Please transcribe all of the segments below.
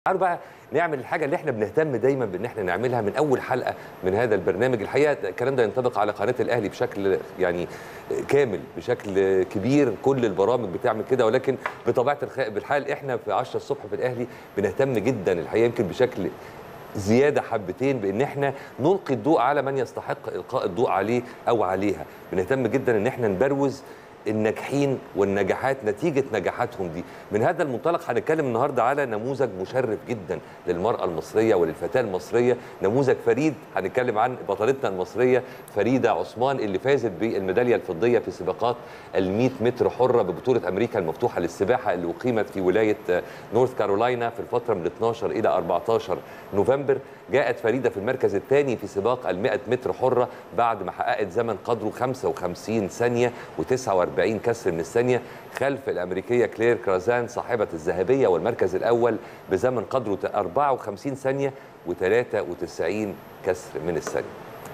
تعالوا بقى نعمل الحاجه اللي احنا بنهتم دايما بان احنا نعملها من اول حلقه من هذا البرنامج الحقيقه الكلام ده ينطبق على قناه الاهلي بشكل يعني كامل بشكل كبير كل البرامج بتعمل كده ولكن بطبيعه الخ- بالحال احنا في 10 الصبح في الاهلي بنهتم جدا الحقيقه يمكن بشكل زياده حبتين بان احنا نلقي الضوء على من يستحق القاء الضوء عليه او عليها بنهتم جدا ان احنا نبروز الناجحين والنجاحات نتيجه نجاحاتهم دي من هذا المنطلق هنتكلم النهارده على نموذج مشرف جدا للمراه المصريه وللفتاه المصريه نموذج فريد هنتكلم عن بطلتنا المصريه فريده عثمان اللي فازت بالميداليه الفضيه في سباقات ال 100 متر حره ببطوله امريكا المفتوحه للسباحه اللي اقيمت في ولايه آه، نورث كارولاينا في الفتره من 12 الى 14 نوفمبر جاءت فريده في المركز الثاني في سباق ال 100 متر حره بعد ما حققت زمن قدره 55 ثانيه و49 كسر من الثانيه خلف الامريكيه كلير كرازان صاحبه الذهبيه والمركز الاول بزمن قدره 54 ثانيه و93 كسر من الثانيه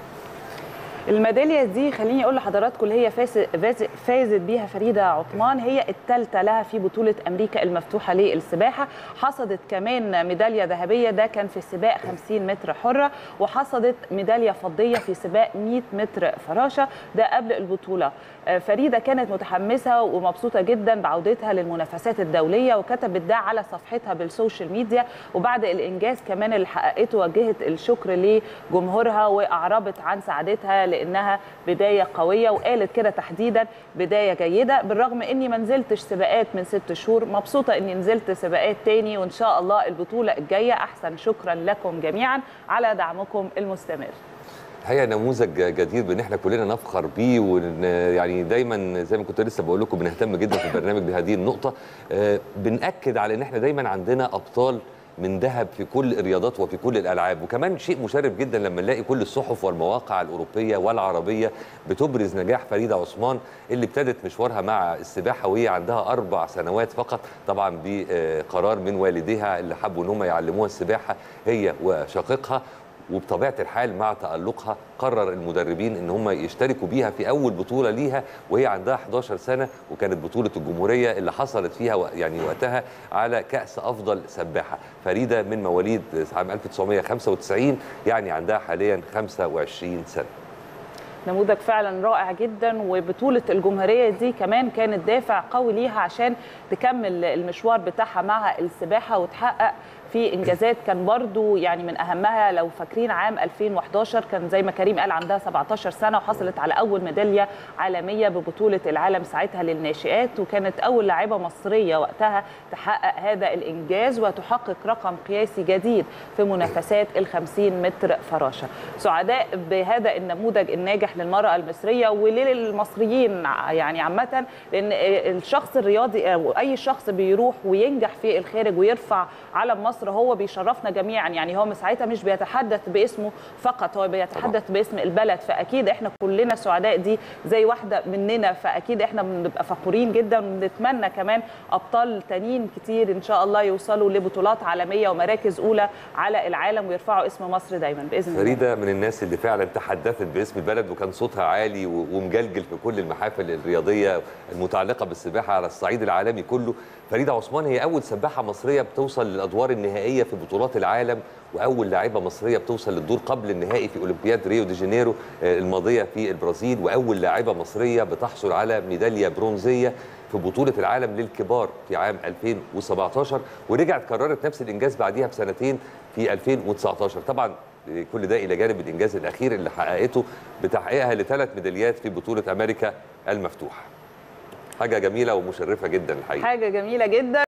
الميداليه دي خليني اقول لحضراتكم اللي هي فاز- فاز- فازت بيها فريده عثمان هي الثالثه لها في بطوله امريكا المفتوحه للسباحه حصدت كمان ميداليه ذهبيه ده كان في سباق 50 متر حره وحصدت ميداليه فضيه في سباق 100 متر فراشه ده قبل البطوله آه، فريده كانت متحمسه ومبسوطه جدا بعودتها للمنافسات الدوليه وكتبت ده على صفحتها بالسوشيال ميديا وبعد الانجاز كمان اللي حققته وجهت الشكر لجمهورها واعربت عن سعادتها لانها بدايه قويه وقالت كده تحديدا بدايه جيده بالرغم اني ما نزلتش سباقات من ست شهور مبسوطه اني نزلت سباقات تاني وان شاء الله البطوله الجايه احسن شكرا لكم جميعا على دعمكم المستمر الحقيقه نموذج جدير بان احنا كلنا نفخر بيه وإن يعني دايما زي ما كنت لسه بقول لكم بنهتم جدا في البرنامج بهذه النقطه آه، بناكد على ان احنا دايما عندنا ابطال من ذهب في كل الرياضات وفي كل الالعاب وكمان شيء مشرف جدا لما نلاقي كل الصحف والمواقع الاوروبيه والعربيه بتبرز نجاح فريده عثمان اللي ابتدت مشوارها مع السباحه وهي عندها اربع سنوات فقط طبعا بقرار من والديها اللي حبوا ان هم يعلموها السباحه هي وشقيقها وبطبيعه الحال مع تالقها قرر المدربين ان هم يشتركوا بيها في اول بطوله ليها وهي عندها 11 سنه وكانت بطوله الجمهوريه اللي حصلت فيها و- يعني وقتها على كاس افضل سباحه فريده من مواليد عام 1995 يعني عندها حاليا 25 سنه نموذج فعلا رائع جدا وبطولة الجمهورية دي كمان كانت دافع قوي ليها عشان تكمل المشوار بتاعها مع السباحة وتحقق في انجازات كان برضو يعني من اهمها لو فاكرين عام 2011 كان زي ما كريم قال عندها 17 سنه وحصلت على اول ميداليه عالميه ببطوله العالم ساعتها للناشئات وكانت اول لاعبه مصريه وقتها تحقق هذا الانجاز وتحقق رقم قياسي جديد في منافسات ال 50 متر فراشه سعداء بهذا النموذج الناجح للمراه المصريه وللمصريين ع- يعني عامه لان الشخص الرياضي او اي شخص بيروح وينجح في الخارج ويرفع علم مصر هو بيشرفنا جميعا يعني هو ساعتها مش بيتحدث باسمه فقط هو بيتحدث باسم البلد فاكيد احنا كلنا سعداء دي زي واحده مننا فاكيد احنا بنبقى فخورين جدا ونتمنى كمان ابطال تانيين كتير ان شاء الله يوصلوا لبطولات عالميه ومراكز اولى على العالم ويرفعوا اسم مصر دايما باذن الله فريده من الناس اللي فعلا تحدثت باسم البلد وكان صوتها عالي و- ومجلجل في كل المحافل الرياضيه المتعلقه بالسباحه على الصعيد العالمي كله فريده عثمان هي اول سباحه مصريه بتوصل للادوار النهائيه في بطولات العالم واول لاعبه مصريه بتوصل للدور قبل النهائي في اولمبياد ريو دي جانيرو آه، الماضيه في البرازيل واول لاعبه مصريه بتحصل على ميداليه برونزيه في بطولة العالم للكبار في عام 2017 ورجعت كررت نفس الإنجاز بعديها بسنتين في 2019 طبعا كل ده إلى جانب الإنجاز الأخير اللي حققته بتحقيقها لثلاث ميداليات في بطولة أمريكا المفتوحة حاجة جميلة ومشرفة جدا الحقيقة حاجه جميله جدا